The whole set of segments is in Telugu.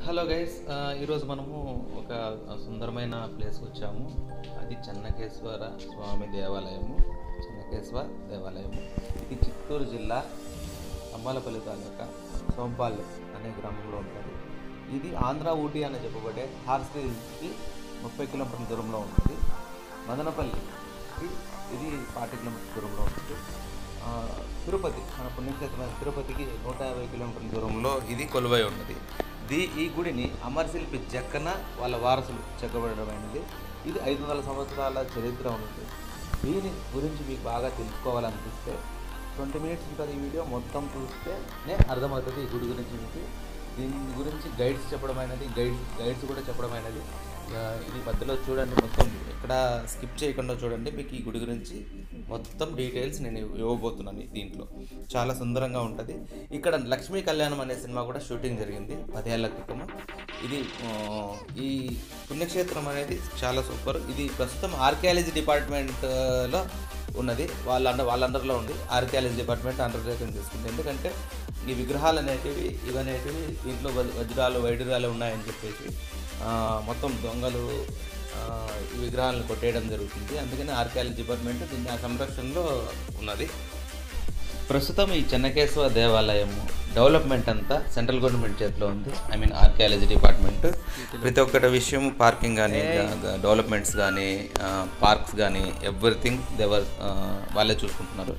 హలో గైస్ ఈరోజు మనము ఒక సుందరమైన ప్లేస్కి వచ్చాము అది చెన్నకేశ్వర స్వామి దేవాలయము చెన్నకేశ్వర దేవాలయము ఇది చిత్తూరు జిల్లా అంబాలపల్లి తాలూకా సోంపాల్ అనే గ్రామంలో ఉంటుంది ఇది ఆంధ్ర ఊటీ అని చెప్పబడే హార్స్ హిల్స్కి ముప్పై కిలోమీటర్ల దూరంలో ఉంటుంది మదనపల్లి ఇది ఫార్టీ కిలోమీటర్ల దూరంలో ఉంటుంది ఆ, తిరుపతి మన పుణ్యక్షేత్రమైన తిరుపతికి నూట యాభై కిలోమీటర్ల దూరంలో ఇది కొలువై ఉన్నది దీ ఈ గుడిని అమరశిల్పి జక్కన వాళ్ళ వారసులు చెక్కబడమైనది ఇది ఐదు వందల సంవత్సరాల చరిత్ర ఉన్నది దీని గురించి మీకు బాగా తెలుసుకోవాలనిపిస్తే ట్వంటీ మినిట్స్ ఉంటుంది ఈ వీడియో మొత్తం చూస్తేనే అర్థమవుతుంది ఈ గుడి గురించి మీకు దీని గురించి గైడ్స్ చెప్పడమైనది గైడ్స్ గైడ్స్ కూడా చెప్పడమైనది ఆ, ఇది మధ్యలో చూడండి మొత్తం ఎక్కడ స్కిప్ చేయకుండా చూడండి మీకు ఈ గుడి గురించి మొత్తం డీటెయిల్స్ నేను ఇవ్వబోతున్నాను దీంట్లో చాలా సుందరంగా ఉంటుంది ఇక్కడ లక్ష్మీ కళ్యాణం అనే సినిమా కూడా షూటింగ్ జరిగింది పదేళ్ల క్రితం ఇది ఆ, ఈ పుణ్యక్షేత్రం అనేది చాలా సూపర్ ఇది ప్రస్తుతం ఆర్కియాలజీ డిపార్ట్మెంట్లో ఉన్నది వాళ్ళ అండర్ వాళ్ళ అండర్లో ఉంది ఆర్కియాలజీ డిపార్ట్మెంట్ అండర్ టేకన్ చేసుకుంది ఎందుకంటే ఈ విగ్రహాలు అనేటివి ఇవనేటివి దీంట్లో వజ్- వజ్రాలు వైడూర్యాలు ఉన్నాయని చెప్పేసి ఆ, మొత్తం దొంగలు ఆ, ఈ విగ్రహాలను కొట్టేయడం జరుగుతుంది అందుకని ఆర్కియాలజీ డిపార్ట్మెంట్ దీన్ని ఆ సంరక్షణలో ఉన్నది ప్రస్తుతం ఈ చెన్నకేశ్వర దేవాలయం డెవలప్మెంట్ అంతా సెంట్రల్ గవర్నమెంట్ చేతిలో ఉంది ఐ మీన్ ఆర్కియాలజీ డిపార్ట్మెంట్ ప్రతి ఒక్కటి విషయం పార్కింగ్ కానీ డెవలప్మెంట్స్ కానీ పార్క్స్ కానీ ఎవ్రీథింగ్ దేవర్ వాళ్ళే చూసుకుంటున్నారు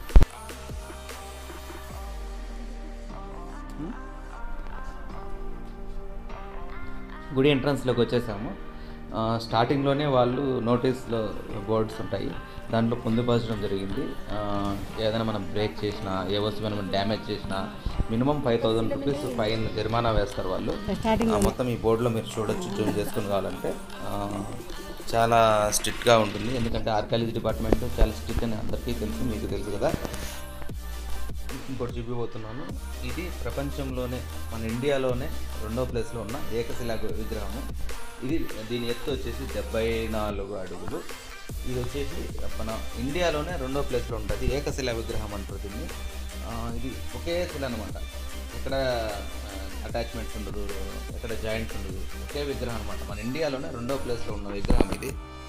గుడి ఎంట్రన్స్లోకి వచ్చేసాము ఆ, స్టార్టింగ్లోనే వాళ్ళు నోటీస్లో బోర్డ్స్ ఉంటాయి దాంట్లో పొందుపరచడం జరిగింది ఆ, ఏదైనా మనం బ్రేక్ చేసినా ఏ వస్తువు మనం డ్యామేజ్ చేసినా minimum five thousand rupees fine జరిమానా వేస్తారు వాళ్ళు ఆ, మొత్తం ఈ బోర్డులో మీరు చూడొచ్చు జూమ్ చేసుకుని కావాలంటే ఆ, చాలా స్ట్రిక్ట్గా ఉంటుంది ఎందుకంటే ఆర్కాలజీ డిపార్ట్మెంట్ చాలా స్ట్రిక్ట్ అని అందరికీ తెలుసు మీకు తెలుసు కదా ఇంకోటి చూపిపోతున్నాను ఇది ప్రపంచంలోనే మన ఇండియాలోనే రెండో ప్లేస్లో ఉన్న ఏకశిలా గు- విగ్రహము ఇది దీని ఎత్తు వచ్చేసి డెబ్బై నాలుగు అడుగులు ఇది వచ్చేసి మన ఇండియాలోనే రెండో ప్లేస్లో ఉంటుంది ఏకశిలా విగ్రహం అంటారు దీన్ని ఆ, ఇది ఒకే శిల అనమాట ఎక్కడ అటాచ్మెంట్స్ ఉండదు ఎక్కడ జాయింట్స్ ఉండదు ఒకే విగ్రహం అనమాట మన ఇండియాలోనే రెండో ప్లేస్లో ఉన్న విగ్రహం ఇది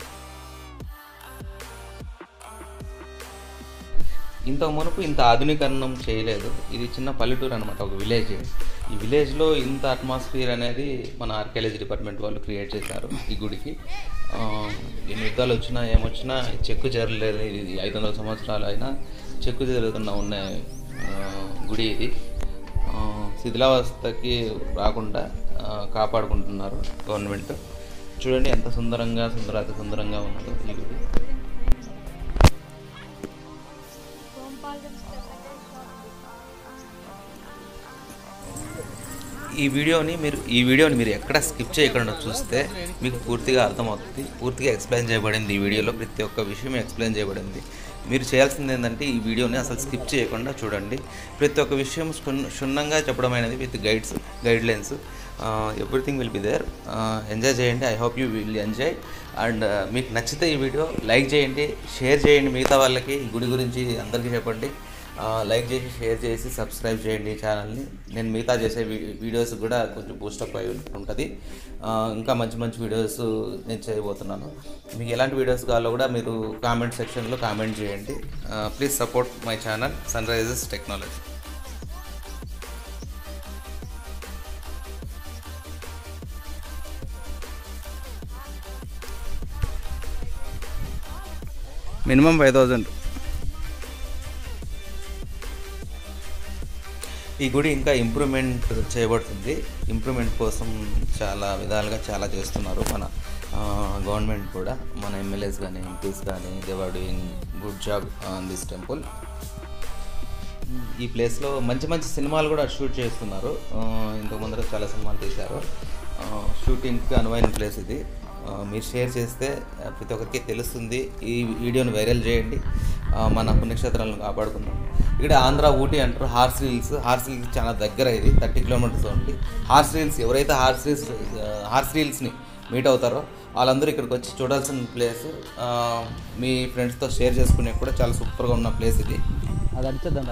ఇంత మునుపు ఇంత ఆధునీకరణం చేయలేదు ఇది చిన్న పల్లెటూరు అనమాట ఒక విలేజ్ ఈ విలేజ్లో ఇంత అట్మాస్ఫియర్ అనేది మన ఆర్కియాలజీ డిపార్ట్మెంట్ వాళ్ళు క్రియేట్ చేశారు ఈ గుడికి ఆ, ఎన్ని యుద్ధాలు వచ్చినా ఏమొచ్చినా చెక్కు చేరలేదు ఇది ఐదు వందల సంవత్సరాలు అయినా చెక్కు జరుగుతున్న ఉన్న ఆ, గుడి ఇది ఆ, శిథిలావస్థకి రాకుండా ఆ, కాపాడుకుంటున్నారు గవర్నమెంట్ చూడండి ఎంత సుందరంగా సుందరాతి సుందరంగా ఉన్నదో ఈ గుడి ఈ వీడియోని మీరు ఈ వీడియోని మీరు ఎక్కడ స్కిప్ చేయకుండా చూస్తే మీకు పూర్తిగా అర్థమవుతుంది పూర్తిగా ఎక్స్ప్లెయిన్ చేయబడింది ఈ వీడియోలో ప్రతి ఒక్క విషయం ఎక్స్ప్లెయిన్ చేయబడింది మీరు చేయాల్సింది ఏంటంటే ఈ వీడియోని అసలు స్కిప్ చేయకుండా చూడండి ప్రతి ఒక్క విషయం క్షుణ్- క్షుణ్ణంగా చెప్పడమైనది with guides guidelines everything will be there enjoy చేయండి I hope you will enjoy and మీకు నచ్చితే ఈ వీడియో లైక్ చేయండి షేర్ చేయండి మిగతా వాళ్ళకి ఈ గుడి గురించి అందరికీ చెప్పండి ఆ, లైక్ చేసి షేర్ చేసి సబ్స్క్రైబ్ చేయండి ఈ ఛానల్ని నేను మిగతా చేసే వీ- వీడియోస్ కూడా కొంచెం బూస్టప్ అయి ఉంటుంది ఆ, ఇంకా మంచి మంచి వీడియోస్ నేను చేయబోతున్నాను మీకు ఎలాంటి వీడియోస్ కావాలో కూడా మీరు కామెంట్ సెక్షన్లో కామెంట్ చేయండి please support my channel sun rises technology minimum five thousand ఈ గుడి ఇంకా ఇంప్రూవ్మెంట్ చేయబడుతుంది ఇంప్రూవ్మెంట్ కోసం చాలా విధాలుగా చాలా చేస్తున్నారు మన గవర్నమెంట్ కూడా మన ఎమ్మెల్యేస్ కానీ ఎంపీస్ కానీ దేవాడు in good job on this temple ఈ ప్లేస్లో మంచి మంచి సినిమాలు కూడా షూట్ చేస్తున్నారు ఆ, ఇంతకు ముందర చాలా సినిమాలు తీశారు ఆ, షూటింగ్కి అనువైన ప్లేస్ ఇది ఆ, మీరు షేర్ చేస్తే ఆ, ప్రతి ఒక్కరికి తెలుస్తుంది ఈ వీడియోని వైరల్ చేయండి ఆ, మన పుణ్యక్షేత్రాలను కాపాడుకుందాం ఇక్కడ ఆంధ్ర ఊటీ అంటారు హార్స్ రీల్స్ హార్స్ రీల్స్ చాలా దగ్గర ఇది థర్టీ కిలోమీటర్స్ ఉంది హార్స్ రీల్స్ ఎవరైతే హార్స్ రీల్స్ హార్స్ రీల్స్ని మీట్ అవుతారో వాళ్ళందరూ ఇక్కడికి వచ్చి చూడాల్సిన ప్లేస్ మీ ఫ్రెండ్స్తో షేర్ చేసుకునే కూడా చాలా సూపర్గా ఉన్న ప్లేస్ ఇది అది అడిచేద్దాం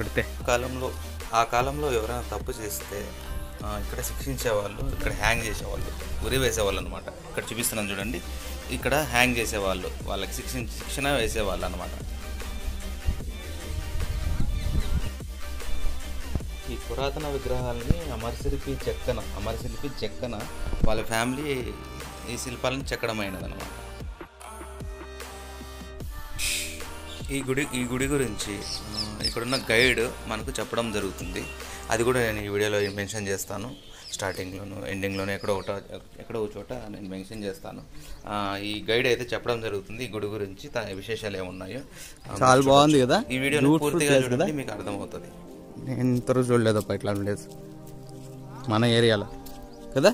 కొడితే కాలంలో ఆ కాలంలో ఎవరైనా తప్పు చేస్తే ఆ, ఇక్కడ శిక్షించేవాళ్ళు ఇక్కడ హ్యాంగ్ చేసేవాళ్ళు ఉరి వేసేవాళ్ళు అనమాట ఇక్కడ చూపిస్తున్నాను చూడండి ఇక్కడ హ్యాంగ్ చేసేవాళ్ళు వాళ్ళకి శిక్షణ శిక్షణ వేసేవాళ్ళు అనమాట ఈ పురాతన విగ్రహాలని అమరశిల్పి చెక్కన అమరశిల్పి చెక్కన వాళ్ళ ఫ్యామిలీ ఈ శిల్పాలను చెక్కడమైనది అనమాట ఈ గుడి ఈ గుడి గురించి ఆ, ఇక్కడున్న గైడ్ మనకు చెప్పడం జరుగుతుంది అది కూడా నేను ఈ వీడియోలో మెన్షన్ చేస్తాను స్టార్టింగ్లోను ఎండింగ్లోను ఎక్కడో ఒకట ఎక్కడో ఒక చోట నేను మెన్షన్ చేస్తాను ఆ, ఈ గైడ్ అయితే చెప్పడం జరుగుతుంది ఈ గుడి గురించి తన విశేషాలు ఏమున్నాయో ఆ, చాలా మీరు బాగుంది చూడొచ్చు. కదా? ఈ వీడియోని Beautiful పూర్తిగా place కదా? చూడండి మీకు అర్థమవుతుంది నేను ఇంతవరకు చూడలేదప్ప ఇట్లా ఉండేది మన ఏరియాలో కదా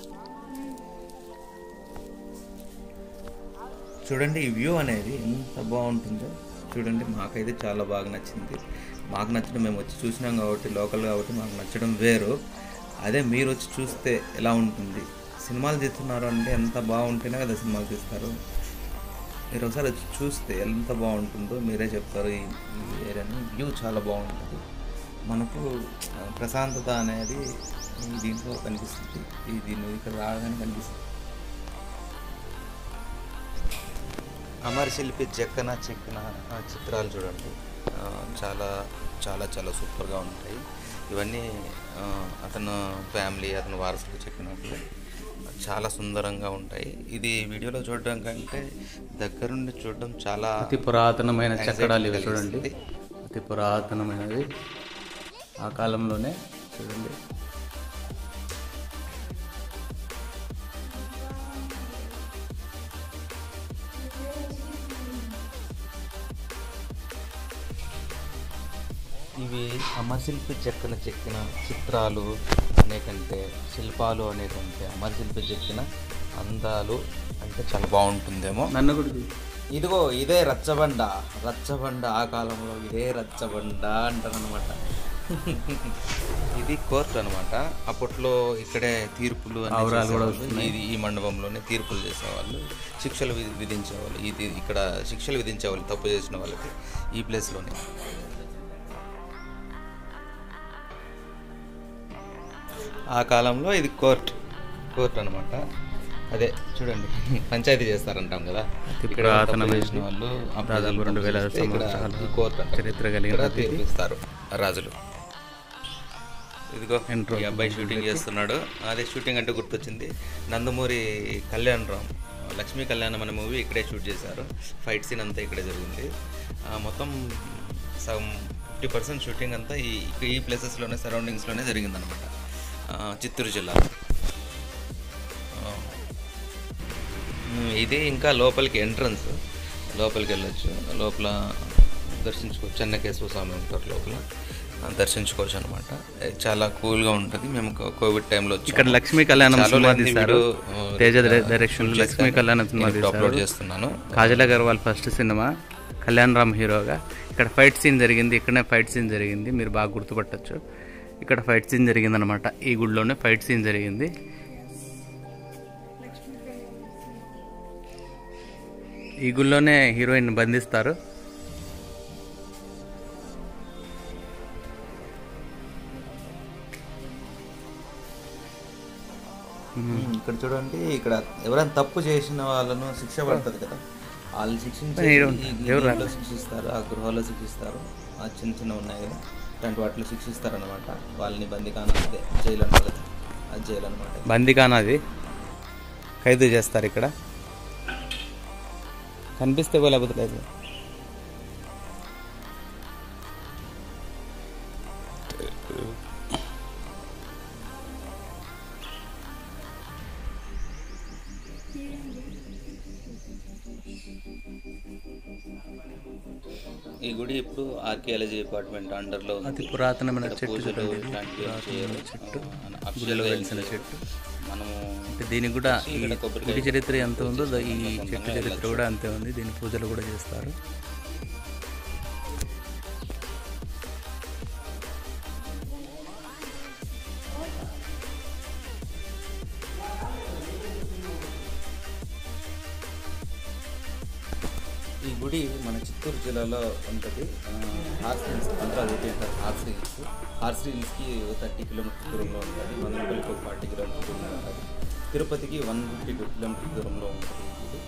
చూడండి ఈ వ్యూ అనేది ఎంత బాగుంటుందో చూడండి మాకైతే చాలా బాగా నచ్చింది మాకు నచ్చడం మేము వచ్చి చూసినాం కాబట్టి లోకల్ కాబట్టి మాకు నచ్చడం వేరు అదే మీరు వచ్చి చూస్తే ఎలా ఉంటుంది సినిమాలు తీస్తున్నారు అంటే ఎంత బాగుంటేనే కదా సినిమాలు తీస్తారు మీరు ఒకసారి వచ్చి చూస్తే ఎంత బాగుంటుందో మీరే చెప్తారు ఈ ఈ ఏరియాని వ్యూ చాలా బాగుంటుంది మనకు ఆ, ప్రశాంతత అనేది ఈ దీంట్లో కనిపిస్తుంది ఈ దీన్ని ఇక్కడ రాగానే కనిపిస్తుంది అమరశిల్పి చెక్కన చెక్కిన ఆ, చిత్రాలు చూడండి ఆ, చాలా చాలా చాలా సూపర్గా ఉంటాయి ఇవన్నీ ఆ, అతను ఫ్యామిలీ అతని వారసులు చెక్కినట్లు చాలా సుందరంగా ఉంటాయి ఇది వీడియోలో చూడడం కంటే దగ్గరుండి చూడడం చాలా అతి పురాతనమైన చెక్కడాలు ఇవి anxiety చూడండి కలిగిస్తుంది. అతి పురాతనమైనది ఆ కాలంలోనే చూడండి ఇవి అమరశిల్పి చెక్కన చెక్కిన చిత్రాలు అనేకంటే శిల్పాలు అనేకంటే అమరశిల్పి చెక్కిన అందాలు అంటే చాలా బాగుంటుందేమో నన్ను కూడా తీ. ఇదిగో ఇదే రచ్చబండ రచ్చబండ ఆ కాలంలో ఇదే రచ్చబండ అంటారనమాట ఇది కోర్టు అనమాట అప్పట్లో ఇక్కడే తీర్పులు అన్నీ పావురాలు కూడా చేసేవాళ్ళు. ఇది ఈ మండపంలోనే తీర్పులు చేసేవాళ్ళు శిక్షలు వి- విధించేవాళ్ళు ఇది ఇక్కడ శిక్షలు విధించేవాళ్ళు తప్పు చేసిన వాళ్ళకి ఈ ప్లేస్లోనే ఆ కాలంలో ఇది కోర్ట్ కోర్ట్ అనమాట అదే చూడండి పంచాయతీ చేస్తారంటాం కదా అతి ఇక్కడ పురాతనమైనది. తప్పు చేసిన వాళ్ళు ఆ ప్రజలు దాదాపు రెండు వేల తప్పు చేస్తే ఇక్కడ సంవత్సరాల ఈ కోర్ట్ అంటారు. చరిత్ర ఇక్కడ కలిగినది ఇది. తీర్పిస్తారు రాజులు ఇదిగో Intro. ఈ అబ్బాయి షూటింగ్ చేస్తున్నాడు అదే షూటింగ్ అంటే గుర్తొచ్చింది నందమూరి కళ్యాణ్ రామ్ లక్ష్మీ కళ్యాణం అనే మూవీ ఇక్కడే షూట్ చేశారు ఫైట్ సీన్ అంతా ఇక్కడే జరిగింది ఆ, మొత్తం సగం ఫిఫ్టీ పర్సెంట్ షూటింగ్ అంతా ఈ ఈ ప్లేసెస్లోనే సరౌండింగ్స్లోనే జరిగిందనమాట చిత్తూరు జిల్లాలో ఆ, ఉమ్, ఇది ఇంకా లోపలికి ఎంట్రన్స్ లోపలికి వెళ్ళొచ్చు లోపల దర్శించుకోవచ్చు చెన్నకేశ్వర స్వామి ఉంటారు లోపల ఆ, దర్శించుకోవచ్చు అనమాట చాలా కూల్గా ఉంటుంది మేము కో- కోవిడ్ టైంలో వచ్చాము. ఇక్కడ లక్ష్మీ కళ్యాణం చాలా సినిమా lengthy తీశారు video, ఆ, తేజ ఇక్కడ డైరెక్షన్ shoot లక్ష్మీ చేశాను. కళ్యాణం సినిమా నేను ఇప్పుడు అప్లోడ్ తీశారు చేస్తున్నాను కాజల్ అగర్వాల్ ఫస్ట్ సినిమా కళ్యాణ్ రామ్ హీరోగా ఇక్కడ ఫైట్ సీన్ జరిగింది ఇక్కడనే ఫైట్ సీన్ జరిగింది మీరు బాగా గుర్తుపట్టచ్చు ఇక్కడ ఫైట్ సీన్ జరిగింది అనమాట ఈ గుడిలోనే ఫైట్ సీన్ జరిగింది ఈ గుడిలోనే హీరోయిన్ బంధిస్తారు ఉమ్, ఇక్కడ చూడండి ఇక్కడ ఎవరైనా తప్పు చేసిన వాళ్ళను శిక్ష పడుతుంది కదా వాళ్ళు శిక్షించి హీరో ఈ- ఈ ఎవరు దీంట్లో శిక్షిస్తారు ఆ గృహాల్లో శిక్షిస్తారు ఆ చిన్న చిన్న ఉన్నాయి కదా ఇట్లాంటి వాటిలో శిక్షిస్తారు అనమాట వాళ్ళని బందికాన అదే జైలు అంటారు కదా అది జైలు అనమాట బందికానా అది ఖైదు చేస్తారు ఇక్కడ కనిపిస్తే పోలే లేకపోతే లేదు ఈ గుడి ఇప్పుడు ఆర్కియాలజీ డిపార్ట్మెంట్ అండర్లో ఉంది. అతి పురాతనమైన ఇక్కడ చెట్టు పూజలు చూడండి ఇది. ఇట్లాంటివి ఏం చేయరు. చెట్టు ఆ, official గుడిలో గా ఏం వెలిసిన చేయరు. చెట్టు మనము అంటే దీనికి కూడా ఈ ఇక్కడ కొబ్బరికాయ గుడి చరిత్ర ఎంత ఉందో దా- ఈ సొంతంగా చెట్టు చరిత్ర వెళ్ళొచ్చు. కూడా అంతే ఉంది దీని పూజలు కూడా చేస్తారు ఈ ఈ గుడి మన చిత్తూరు జిల్లాలో ఉంటుంది హార్స్ హిల్స్ అంతా ఒకటి హార్స్ హిల్స్ హార్స్ హిల్స్కి థర్టీ కిలోమీటర్ దూరంలో ఉంటుంది మదనపల్లికి ఒక ఫార్టీ కిలోమీటర్ దూరంలో ఉంటుంది తిరుపతికి వన్ ఫిఫ్టీ కిలోమీటర్ దూరంలో ఉంటుంది ఈ గుడి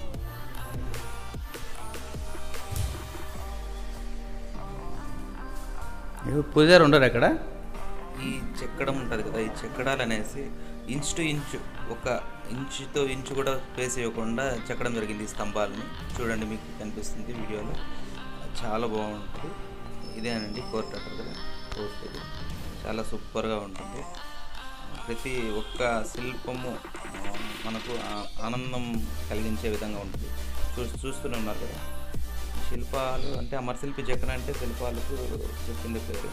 ఇవి పూజారి ఉండరు అక్కడ ఈ చెక్కడం ఉంటుంది కదా ఈ చెక్కడాలు అనేసి ఇంచ్ టు ఇంచ్ ఒక ఇంచుతో ఇంచు కూడా స్పేస్ ఇవ్వకుండా చెక్కడం జరిగింది ఈ స్తంభాలని చూడండి మీకు కనిపిస్తుంది వీడియోలో చాలా బాగుంటుంది ఇదేనండి కోర్ట్ అంటారు కదా కోర్ట్ ఇది చాలా సూపర్గా ఉంటుంది ప్రతి ఒక్క శిల్పము ఆ, మనకు ఆ- ఆనందం కలిగించే విధంగా ఉంటుంది చూ చూస్తూనే ఉన్నారు కదా శిల్పాలు అంటే అమరశిల్పి చెక్కన అంటే శిల్పాలకు చెప్పింది పేరు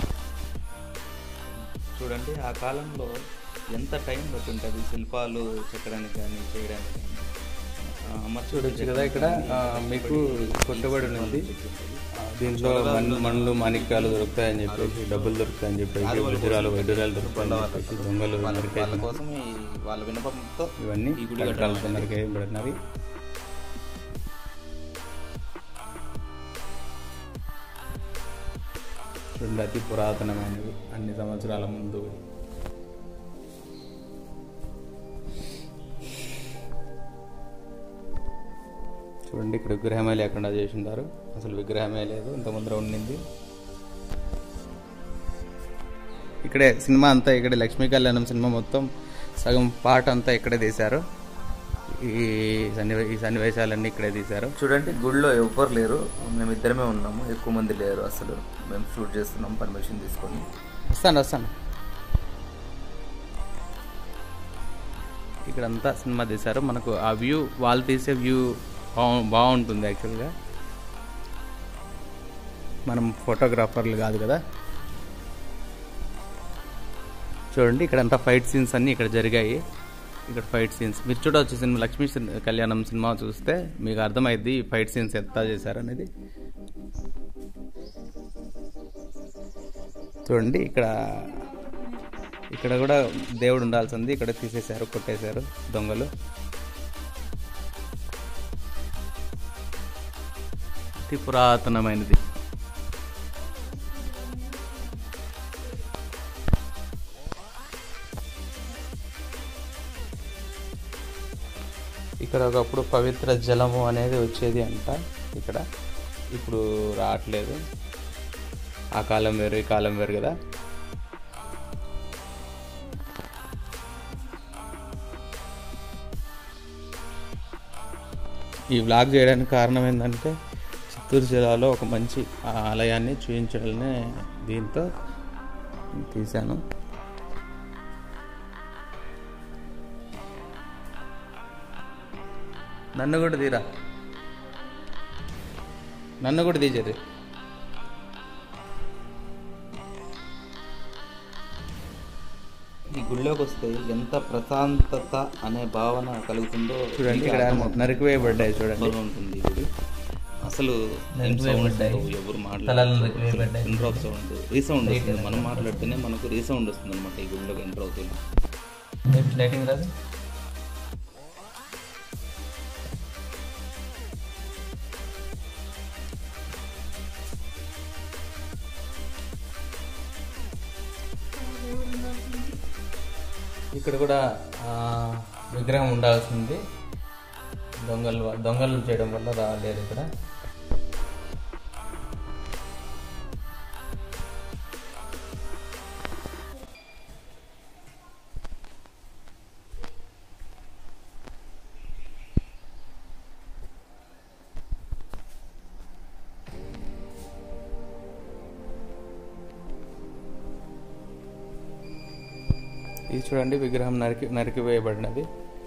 చూడండి ఆ కాలంలో ఎంత టైం పట్టి ఉంటుంది శిల్పాలు చెక్కడానికి కానీ చేయడానికి కానీ ఆ, అమరశిల్పి చూడొచ్చు కదా ఇక్కడ చెక్కడానికి ఆ, మీకు కొట్టుబడి ఉంది చెక్కింటుంది. ఆ, దీంట్లో మన్ మన్లు మాణిక్యాలు దొరుకుతాయని చెప్పేసి డబ్బులు దొరుకుతాయని చెప్పేసి వజ్రాలు వైడూరాలు దొరుకుతాయని చెప్పేసి దొంగలు వాళ్ళ వాళ్ళ నరికేసిన కోసం ఈ- వాళ్ళ వినపంతో ఇవన్నీ ఈ గుడి కట్టడాలతో కట్టడం అనేది. నరికేయబడినవి చూడండి అతి పురాతనమైనవి అన్ని సంవత్సరాల ముందు చూడండి ఇక్కడ విగ్రహమే లేకుండా చేసిండారు అసలు విగ్రహమే లేదు ఇంత ముందర ఉండింది ఇక్కడే సినిమా అంతా ఇక్కడే లక్ష్మీ కళ్యాణం సినిమా మొత్తం సగం పాట అంతా ఇక్కడే తీశారు ఈ సన్నివే ఈ సన్నివేశాలన్నీ ఇక్కడే తీశారు చూడండి గుడిలో ఎవ్వరు లేరు మేము ఇద్దరమే ఉన్నాము ఎక్కువ మంది లేరు అసలు మేము షూట్ చేస్తున్నాం పర్మిషన్ తీసుకొని వస్తాను వస్తాను ఇక్కడంతా సినిమా తీశారు మనకు ఆ వ్యూ వాళ్ళు తీసే వ్యూ బాగు బాగుంటుంది యాక్చువల్గా మనం ఫోటోగ్రాఫర్లు కాదు కదా చూడండి ఇక్కడంతా ఫైట్ సీన్స్ అన్నీ ఇక్కడ జరిగాయి ఇక్కడ ఫైట్ సీన్స్ మీరు చూడవచ్చు సినిమా లక్ష్మీ సిన్- కళ్యాణం సినిమా చూస్తే మీకు అర్థమైద్ది ఈ ఫైట్ సీన్స్ ఎంత చేశారనేది చూడండి ఇక్కడ ఇక్కడ కూడా దేవుడు ఉండాల్సింది ఇక్కడ తీసేశారు కొట్టేశారు దొంగలు అతి పురాతనమైనది ఇక్కడ ఒకప్పుడు పవిత్ర జలము అనేది వచ్చేది అంట ఇక్కడ ఇప్పుడు రావట్లేదు ఆ కాలం వేరు ఈ కాలం వేరు కదా ఈ వ్లాగ్ చేయడానికి కారణం ఏంటంటే చిత్తూరు జిల్లాలో ఒక మంచి ఆలయాన్ని చూపించాలనే దీంతో తీశాను నన్ను కూడా తీరా నన్ను కూడా తీసేది ఈ గుడిలోకి వస్తే ఎంత ప్రశాంతత అనే భావన కలుగుతుందో చూడండి మీకే ఇక్కడ అర్థమవుతుంది. నరికివేయబడ్డాయి చూడండి సూపర్గా ఉంటుంది ఈ గుడి అసలు ఏం నరికివేయబడ్డాయి. sounds ఉండవు, ఎవరు తలలు నరికివేయబడ్డాయి. ఎంటర్ ఆఫ్ సౌండ్ రీసౌండ్ వస్తుంది మనం మాట్లాడితేనే మనకు రీసౌండ్ వస్తుంది అనమాట ఈ గుడిలోకి ఎంటర్ అవుతుంది లైటింగ్ రాదు ఇక్కడ కూడా ఆ, విగ్రహం ఉండాల్సింది దొంగలు దొంగలు చేయడం వల్ల రాలేదు ఇక్కడ ఇది చూడండి విగ్రహం నరికి నరికివేయబడినది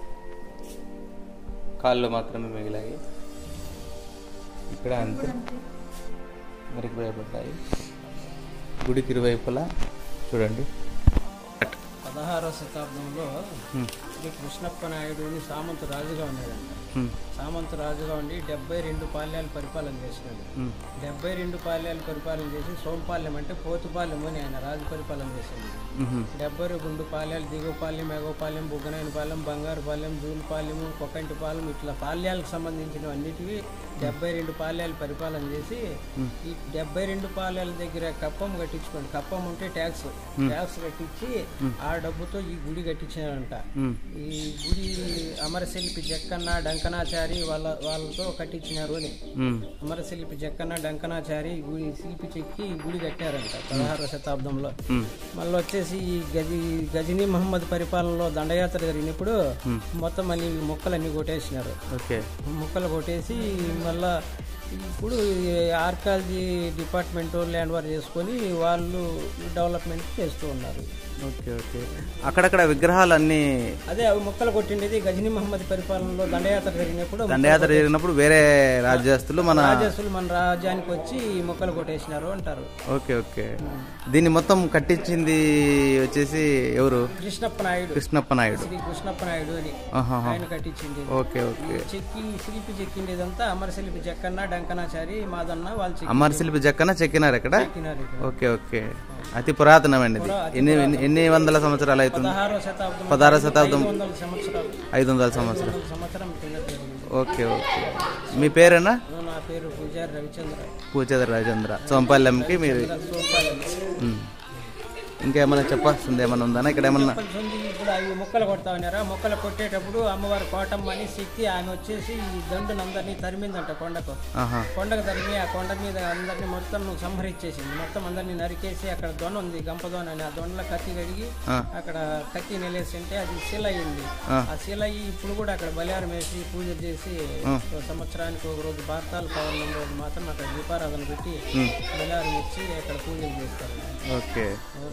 కాళ్ళు మాత్రమే మిగిలాయి ఇక్కడ అంతే నరికివేయబడ్డాయి గుడికి ఇరువైపులా చూడండి పదహారవ శతాబ్దంలో హ్మ్. శ్రీ కృష్ణప్ప నాయుడు అని సామంత రాజుగా ఉన్నాడంట హ్మ్. సామంత రాజుగా ఉండి డెబ్బై రెండు పాల్యాలు పరిపాలన చేసినాడు హ్మ్. డెబ్బై రెండు పాల్యాలు పరిపాలన చేసి సోంపాల్యం అంటే పోతుపాలెం అని ఆయన రాజు పరిపాలన చేసింది మ్మ్. డెబ్బై గుండు పాల్యాలు దిగువపాలెం ఎగవపాలెం బుగ్గనాయనపాలెం బంగారుపాలెం జూలుపాలెము కొకంటిపాలెం ఇట్లా పాల్యాలకు సంబంధించిన అన్నిటివి డెబ్బై రెండు పాలెలు పరిపాలన చేసి ఈ డెబ్బై రెండు పాలెల దగ్గర కప్పం కట్టించుకోండి కప్పం ఉంటే ట్యాక్స్ ట్యాక్స్ కట్టించి ఆ డబ్బుతో ఈ గుడి కట్టించారంట ఉమ్, ఈ గుడి అమరశిల్పి జక్కన్న డంకనాచారి వాళ్ళ వాళ్ళతో కట్టించినారు అని ఉమ్, అమరశిల్పి జక్కన్న డంకనాచారి ఈ గుడి శిల్పి చెక్కి ఈ గుడి కట్టారంట పదహారవ శతాబ్దంలో ఉమ్, మళ్ళీ వచ్చేసి ఈ గజి గజనీ మహమ్మద్ పరిపాలనలో దండయాత్ర జరిగినప్పుడు మొత్తం అన్ని మొక్కలన్నీ కొట్టేసినారు ఓకే మొక్కలు కొట్టేసి మళ్ళా ఇప్పుడు ఆర్కాలజీ డిపార్ట్మెంట్ ల్యాండ్ వార్ చేసుకొని వాళ్ళు డెవలప్మెంట్ చేస్తూ ఉన్నారు ఓకే ఓకే అక్కడక్కడ విగ్రహాలు అన్నీ అదే అవి మొక్కలు కొట్టిండేది గజనీ మహమ్మద్ పరిపాలనలో దండయాత్ర జరిగినప్పుడు దండయాత్ర జరిగినప్పుడు వేరే రాజ్యస్తులు మన రాజసులు మన రాజ్యానికి వచ్చి ఈ మొక్కలు కొట్టేసినారు అంటారు ఓకే ఓకే దీన్ని మొత్తం కట్టించింది వచ్చేసి ఎవరు కృష్ణప్ప నాయుడు కృష్ణప్ప నాయుడు శ్రీ కృష్ణప్ప నాయుడు అని ఆహాహా. ఆయన కట్టించింది ఓకే ఓకే చెక్కి శిల్పి చెక్కిండేదంతా అమరశిల్పి జక్కన్న డంకనాచారి మాదన్న వాళ్ళు చెక్కి అమరశిల్పి జక్కన చెక్కినారు ఇక్కడ చెక్కినారు ఇక్కడ. ఓకే ఓకే అతి పురాతనమైనది ఇది ఎన్ని ఎన్ని- ఎన్ని వందల సంవత్సరాలు అవుతుంది పదహారో శతాబ్దం పదహారో శతాబ్దం ఐదు వందల సంవత్సరాలు ఐదు వందల సంవత్సరం వందల సంవత్సరం కింద జరిగింది ఓకే ఓకే మీ పేరేనా నా పేరు పూజారి రవిచంద్ర పూచేద రాజేంద్ర సోంపల్లెంకి మీరు సోంపాలెం. ఉమ్. ఇంకేమైనా చెప్పాల్సింది ఏమైనా ఉందా ఇక్కడ ఏమన్నా కొంచెం ఇప్పుడు అవి మొక్కలు కొడతా ఉన్నారా మొక్కలు కొట్టేటప్పుడు అమ్మవారి కోటమ్మ అని శక్తి ఆమె వచ్చేసి ఈ దండుని అందరినీ తరిమిందంట కొండకు ఆహా కొండకు తరిమి ఆ కొండ మీద అందరినీ మొత్తం సంహరించేసింది మొత్తం అందరినీ నరికేసి అక్కడ దొన ఉంది గంప దొన అని ఆ దొనలో కత్తి కడిగి ఆ. అక్కడ కత్తి నిలేసి ఉంటే అది శిల అయింది ఆ. ఆ శిల అయ్యి ఇప్పుడు కూడా అక్కడ బలిహారం వేసి పూజ చేసి ఒక సంవత్సరానికి ఒక రోజు భారతాల పౌర్ణమి రోజు మాత్రం అక్కడ దీపారాధన పెట్టి బలిహారం ఇచ్చి అక్కడ పూజలు చేస్తారు ఓకే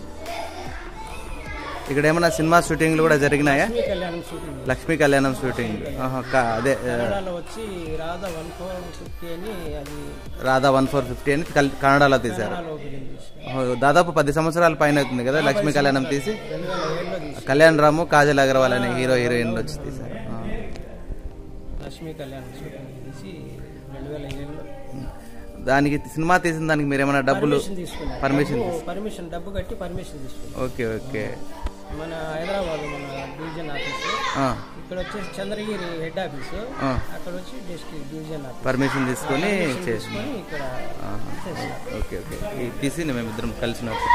ఇక్కడ ఏమైనా సినిమా షూటింగ్లు కూడా జరిగినాయా లక్ష్మీ కళ్యాణం షూటింగ్ లక్ష్మీ కళ్యాణం షూటింగ్ ఆహా, కా- అదే ఆ, కన్నడలో వచ్చి రాధా వన్ ఫోర్ ఫిఫ్టీ అని అది రాధా వన్ ఫోర్ ఫిఫ్టీ అని కల్- కన్నడలో తీశారు కన్నడలో ఫిలిం చేసి ఓహో, దాదాపు పది సంవత్సరాల పైన అవుతుంది కదా లక్ష్మీ కళ్యాణం తీసి రెండు వేల ఏడులో తీసి కళ్యాణ్ రాము కాజల్ అగర్వాల్ అనే హీరో హీరోయిన్లు వచ్చి తీశారు ఆ. లక్ష్మీ కళ్యాణం షూటింగ్ తీసి రెండు వేల ఏడులో దానికి సినిమా తీసిన దానికి మీరు ఏమైనా డబ్బులు పర్మిషన్ తీసుకున్నాం పర్మిషన్ డబ్బు- పర్మిషన్ డబ్బు కట్టి పర్మిషన్ తీసుకున్నాం ఓకే ఓకే మన హైదరాబాద్ మన డివిజన్ ఆఫీస్ ఆ, ఇక్కడ వచ్చేసి చంద్రగిరి హెడ్ ఆఫీస్ ఆ. అక్కడ వచ్చి డిస్ట్రిక్ట్ డివిజన్ ఆఫీస్ పర్మిషన్ తీసుకొని చేసి తీసుకొని ఇక్కడ చేసినాం. ఓకే ఓకే ఇది తీసి మేమిద్దరం కలిసినప్పుడు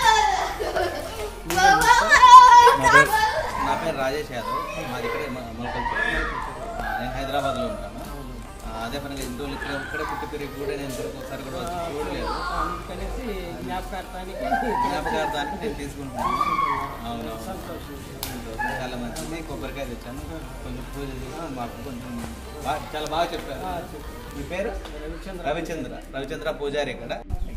నా పేరు నా పేరు రాజేష్ యాదవ్ మాది ఇక్కడే మ- మొలకల్పూర్. ఆ, నేను హైదరాబాద్లో ఉంటాను ఆ, అదే పనిగా ఇంటి వాళ్ళు ఇక్కడ ఇక్కడే పుట్టి పెరిగి కూడా నేను ఇక్కడికి ఒకసారి కూడా వచ్చి చూడలేదు అందుకనేసి జ్ఞాపకార్థానికి జ్ఞాపకార్థానికి నేను తీసుకుంటున్నాను అవును చాలా మంచిది కొబ్బరికాయ తెచ్చాను కొంచెం పూజ చేసి మాకు కొంచెం బాగా చాలా బాగా చెప్పారు మీ పేరు రవిచంద్ర రవిచంద్ర రవిచంద్ర పూజారి ఇక్కడ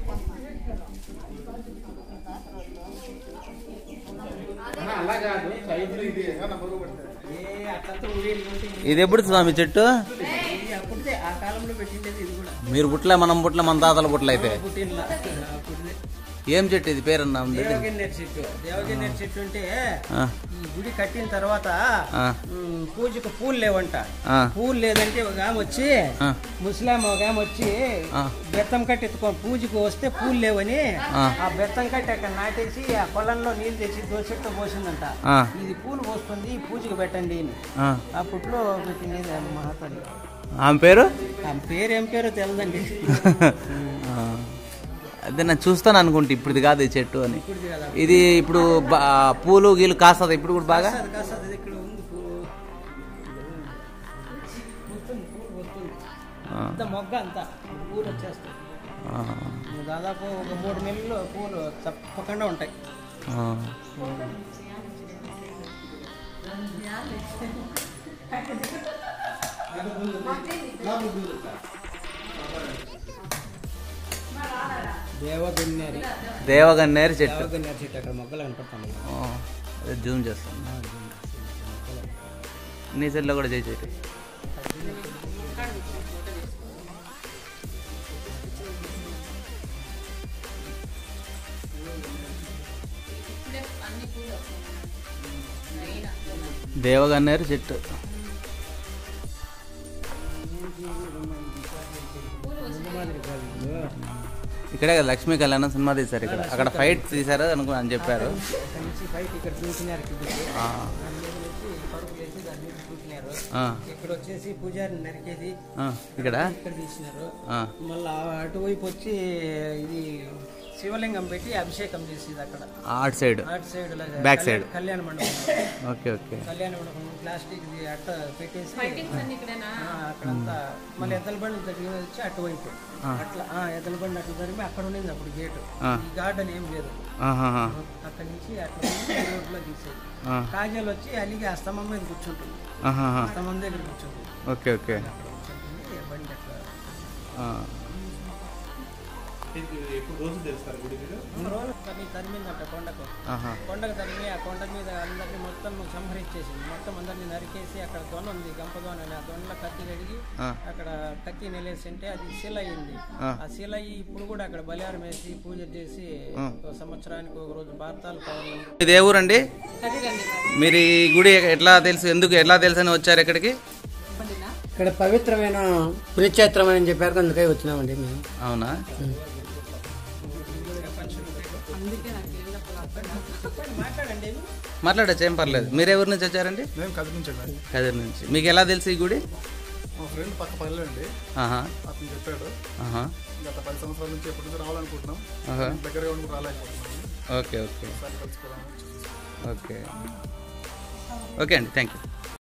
ఏ అట్లంతా ఊరేగి ఉంటే ఇది ఎప్పుడు స్వామి చెట్టు ఇది అప్పుడే ఆ కాలంలో పెట్టిండేది ఇది కూడా మీరు బుట్ల మనం బుట్ల మన తాతల బుట్ల అయితే పుట్టిన అప్పుడుదే ఏం చెట్టు ఇది పేరన్నా ఉంది దేవగిన్నెర చెట్టు దేవగిన్నెర చెట్టు అంటే ఆ, ఈ గుడి కట్టిన తర్వాత ఆ, ఉమ్, పూజకు పూలు లేవంట ఆ, పూలు లేదంటే ఒక ఆమె వచ్చి ఆ, ముస్లాం ఒక ఆమె వచ్చి ఆ. బెత్తం కట్టి ఎత్తుకో పూజకు వస్తే పూలు లేవని ఆ. ఆ బెత్తం కట్టి అక్కడ నాటేసి ఆ పొలంలో నీళ్ళు తెచ్చి దోసెట్టు పోసిందంట ఆ, ఇది పూలు పోస్తుంది పూజకు పెట్టండి అని ఆ. అప్పట్లో పెట్టినది ఆ మహాతల్లి ఆమె పేరు ఆమె పేరు ఏం పేరో తెలియదండి ఆ. అదే నేను చూస్తాను అనుకుంటే ఇప్పుడు ఇది కాదు ఈ చెట్టు అని ఇప్పుడు కదా ఇది ఇప్పుడు బా- పూలు గీలు కాస్తుంది ఇప్పుడు కూడా బాగా కాదు కాదు అది ఇక్కడ ఉంది పువ్వు వస్తుంది పూలు వస్తుంది ఆ, అంత మొగ్గ అంతా పూలు వచ్చేస్తాయి ఆ, దాదాపు ఒక మూడు నెలలు పూలు తప్పకుండా ఉంటాయి ఆ. దేవగన్నేరి దేవగన్నేరు చెట్టు దేవగన్నేరి చెట్టు అక్కడ మొగ్గలు కనపడుతుంది ఆ, అదే జూమ్ చేస్తాను నీ సెల్లో కూడా చేయి చెట్టు దేవగన్నేరు చెట్టు ఇక్కడే కదా లక్ష్మీ కళ్యాణం సినిమా తీశారు ఇక్కడ అక్కడ ఫైట్ తీశారు అనుకో అని చెప్పారు అక్కడ నుంచి బయట ఇక్కడ చూసినారు కిందకి ఆ, దాని మీద నుంచి పరుపు వేసి దాని మీద చూసినారు తీసినారు ఆ, ఇక్కడ వచ్చేసి పూజారిని నరికేది ఆ, ఇక్కడ ఇక్కడ తీసినారు ఆ, మళ్ళా అటువైపు వచ్చి ఇది శివలింగం పెట్టి అభిషేకం చేసేది అక్కడ అటు సైడ్ అటు సైడ్ Back side. కళ్యాణ మండపం ఓకే ఓకే కళ్యాణ మండపం ప్లాస్టిక్ అట్ట పెట్టేసి ఆ, అక్కడంతా మళ్ళీ ఎద్దల బండి దగ్గర వచ్చి అటువైపు అట్లా ఆ, ఎద్దల బండి అట్లా జరిపి అక్కడ ఉండింది అప్పుడు గేటు ఆ. ఈ గార్డెన్ ఏం లేదు ఆహాహా. అక్కడి నుంచి అట్లా నుంచి రోడ్లో తీసేది ఆ, కాజాలు వచ్చి అలిగి ఆ స్తంభం మీద కూర్చుంటుంది ఆహాహా. స్తంభం దగ్గర కూర్చుంటుంది ఓకే ఓకే అక్కడ కూర్చుంటుంది బండి అట్లా ఆ, రోజు తన్ని తరిమిందంట కొండకు ఆహా. కొండకు తరిమి ఆ కొండ మీద అందరినీ మొత్తం సంహరించేసింది మొత్తం అందరినీ నరికేసి అక్కడ దొన ఉంది గంప దొన అని ఆ దొనలో కత్తి కడిగి ఆ. అక్కడ కత్తి నిలేసింటే అది శిల అయింది ఆ. ఆ శిల అయ్యి ఇప్పుడు కూడా అక్కడ బలిహారం వేసి పూజ చేసి ఒక సంవత్సరానికి ఒక రోజు భారతాలు పౌర్ణమి ఇది ఏ ఊరండి మీరు ఈ గుడి ఎట్లా తెలుసు ఎందుకు ఎట్లా తెలుసు అని వచ్చారు ఇక్కడికి ఇక్కడ పవిత్రమైన పుణ్యక్షేత్రం అని చెప్పారు అందుకే వచ్చినామండి మేము అవునా మాట్లాడండి మాట్లాడచ్చు ఏం పర్లేదు మీరు ఎవరి నుంచి వచ్చారండి మేము కదిలించండి కదిరి నుంచి మీకు ఎలా తెలుసు ఈ గుడి మా ఫ్రెండ్ పక్క పల్లె అండి ఆహా అతను చెప్పాడు ఆహా గత పది సంవత్సరాల నుంచి ఎప్పటి నుంచి రావాలనుకుంటున్నాం ఆహా. దగ్గరగా ఉండి రాలేకపోతున్నాం ఓకే ఓకే ఒకసారి కలుసుకోవడానికి ఓకే ఓకే అండి థ్యాంక్ యూ